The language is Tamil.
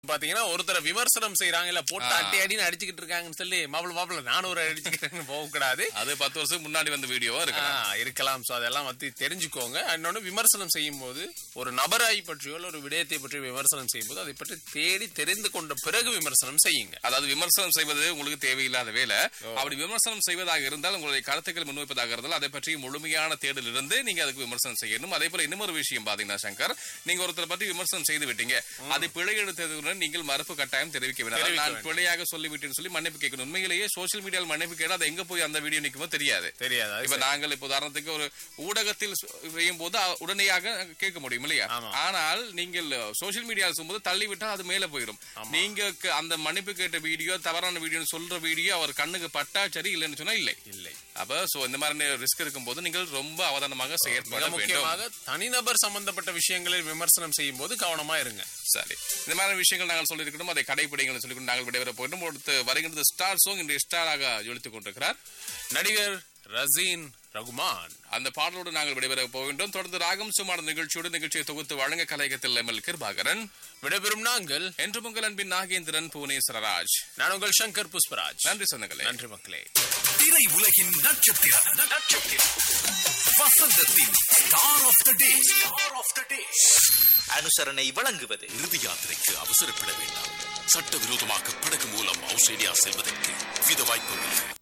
பாத்தீங்கன்னா ஒருத்தரை விமர்சனம் செய்யறாங்க இல்ல போட்டு அட்டி அடின்னு அடிச்சுக்கிட்டு இருக்காங்கன்னு சொல்லி மாப்பிள மாப்பிள நானும் ஒரு அடிச்சுக்கிறேன்னு போக கூடாது அது பத்து வருஷத்துக்கு முன்னாடி வந்த வீடியோவா இருக்கு ஆ, இருக்கலாம் சோ அதெல்லாம் வந்து தெரிஞ்சுக்கோங்க இன்னொன்னு விமர்சனம் செய்யும் போது ஒரு நபரை பற்றியோ இல்ல ஒரு விடயத்தை பற்றி விமர்சனம் செய்யும் போது அதை பற்றி தேடி தெரிந்து கொண்ட பிறகு விமர்சனம் செய்யுங்க அதாவது விமர்சனம் செய்வது உங்களுக்கு தேவையில்லாத வேலை அப்படி விமர்சனம் செய்வதாக இருந்தால் உங்களுடைய கருத்துக்கள் முன்வைப்பதாக இருந்தால் அதை பற்றி முழுமையான தேடல் இருந்து நீங்க அதுக்கு விமர்சனம் செய்யணும் அதே போல இன்னொரு விஷயம் பாத்தீங்கன்னா சங்கர் நீங்க ஒருத்தரை பற்றி விமர்சனம் செய்து விட்டீங்க அது பிழை எடுத்ததுடன் நீங்கள் மறுப்பு கட்டாயம் தெரிவிக்க வேண்டும் அதாவது நான் பிழையாக சொல்லிவிட்டேன்னு சொல்லி மன்னிப்பு கேட்கணும் உண்மையிலேயே சோசியல் மீடியாவில் மன்னிப்பு கேட்டா அது எங்க போய் அந்த வீடியோ நிக்குமோ தெரியாது தெரியாது அது இப்ப நாங்கள் இப்ப உதாரணத்துக்கு ஒரு ஊடகத்தில் செய்யும் போது உடனடியாக கேட்க முடியும் இல்லையா ஆமா. ஆனால் நீங்கள் சோசியல் மீடியாவில் சொல்லும்போது தள்ளி விட்டா அது மேல போயிடும் நீங்க க- அந்த மன்னிப்பு கேட்ட வீடியோ தவறான வீடியோ சொல்ற வீடியோ அவர் கண்ணுக்கு பட்டா சரி இல்லைன்னு சொன்னா இல்லை இல்லை அப்ப சோ இந்த மாதிரி ரிஸ்க் இருக்கும்போது நீங்கள் ரொம்ப அவதானமாக செயற்பட மிக வேண்டும் முக்கியமாக தனிநபர் சம்பந்தப்பட்ட விஷயங்களில் விமர்சனம் செய்யும் போது கவனமா இருங்க சரி இந்த மாதிரி விஷயங்கள் நாங்கள் சொல்லியிருக்கணும் அதை கடைபிடிங்கள் சொல்லி நாங்கள் விடைபெற போயிட்டோம் அடுத்து வருகின்றது ஸ்டார் சோங் இன்றைய ஸ்டாராக ஜொலித்துக் கொண்டிருக்கிறார் நடிகர் ரசீன் ரகுமான் அந்த பாடலோடு நாங்கள் விடைபெற போகின்றோம் தொடர்ந்து ராகம் சுமார் நிகழ்ச்சியோடு நிகழ்ச்சியை தொகுத்து வழங்க கலையகத்தில் எம்எல் கிருபாகரன் விடைபெறும் நாங்கள் என்று உங்கள் அன்பின் நாகேந்திரன் புவனேஸ்வரராஜ் நான் உங்கள் சங்கர் புஷ்பராஜ் நன்றி சொந்தங்களே நன்றி மக்களே திரை உலகின் நட்சத்திரம் நட்சத்திரம் வசந்தத்தின் star of the day star of the day அனுசரணை வழங்குவது இறுதி யாத்திரைக்கு அவசரப்பட வேண்டாம் சட்டவிரோதமாக படகு மூலம் ஆஸ்திரேலியா செல்வதற்கு வித வாய்ப்புகள்